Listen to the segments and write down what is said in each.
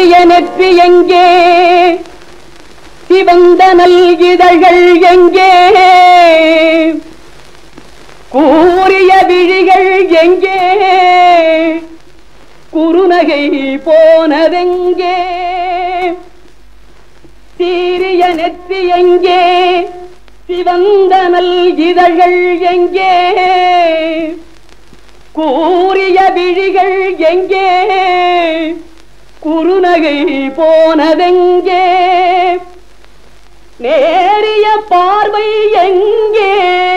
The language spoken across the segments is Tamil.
சீரிய நெற்றி எங்கே சிவந்த நல்கிதழ்கள் எங்கே கூறிய விழிகள் எங்கே குறுநகை போனதெங்கே சீரிய நெற்றி எங்கே சிவந்த நல்கிதழ்கள் எங்கே கூறிய விழிகள் எங்கே குறுநகை போனதெங்கே நேரிய பார்வை எங்கே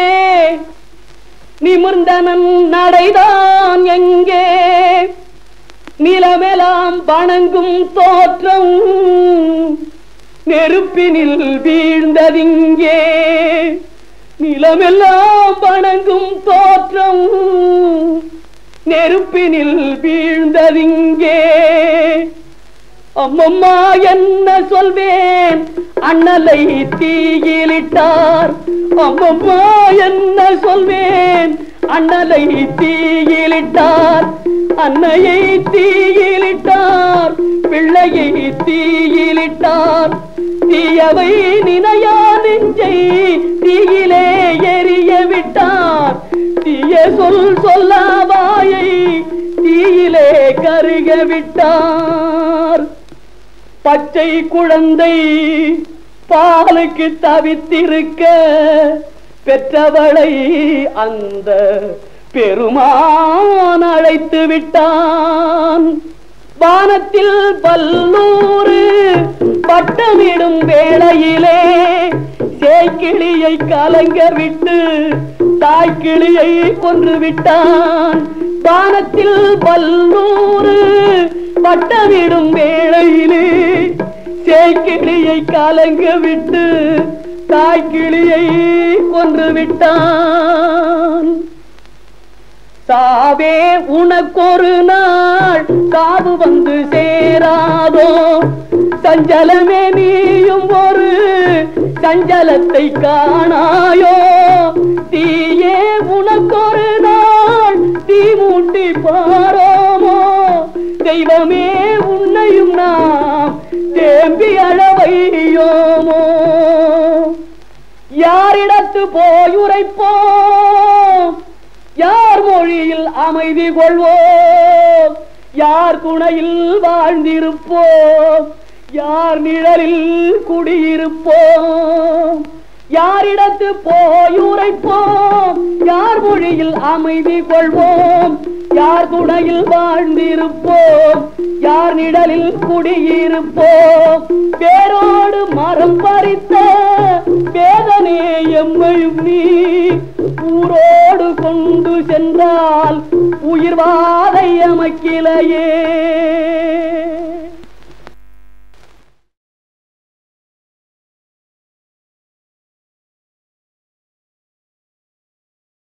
நிமிர்ந்தனன் நடைதான் எங்கே நிலமெலாம் வணங்கும் தோற்றம் நெருப்பினில் வீழ்ந்ததிங்கே நிலமெல்லாம் வணங்கும் தோற்றம் நெருப்பினில் வீழ்ந்ததிங்கே அம்மம்மா என்ன சொல்வேன் அண்ணலை தீயிலிட்டார் அம்மம்மா என்ன சொல்வேன் அண்ணலை தீயிலிட்டார் அன்னையை தீயிலிட்டார் பிள்ளையை தீயிலிட்டார் தீயவை நினையா நெஞ்சை தீயிலே எரிய விட்டார் தீய சொல் சொல்லாவாயை தீயிலே கருக விட்டார் பச்சை குழந்தை பாலுக்கு தவித்திருக்க பெற்றவளை அந்த பெருமான் அழைத்து விட்டான் வானத்தில் பல்லூறு பட்டமிடும் வேளையிலே சேக்கிளியை கலங்க விட்டு தாய்க்கிளியை கொன்று விட்டான் வானத்தில் பல்லூறு பட்டமிடும் வேளையிலே சேக்கிளியை கலங்க விட்டு தாய்க்கிளியை கொன்று விட்டான் சாவே உனக்கொரு நாள் காவு வந்து சேராதோ சஞ்சலமே நீயும் ஒரு சஞ்சலத்தை காணாயோ தீயே உனக்கொரு நாள் தீ மூட்டி பாரோமோ தெய்வமே உன்னையும் நாம் தேம்பி அளவையோமோ யாரிடத்து போய் உரைப்போம் யார் மொழியில் அமைதி கொள்வோம் யார் துணையில் வாழ்ந்திருப்போம் யார் நிழலில் குடியிருப்போம் யாரிடத்து போய் உரைப்போம் யார் மொழியில் அமைதி கொள்வோம் யார் துணையில் வாழ்ந்திருப்போம் யார் நிழலில் குடியிருப்போம் வேரோடு மரம் பறித்த வேதனே எம்மையும் நீ ஊரோடு கொண்டு சென்றால் உயிர் வாதை எமக்கிளையே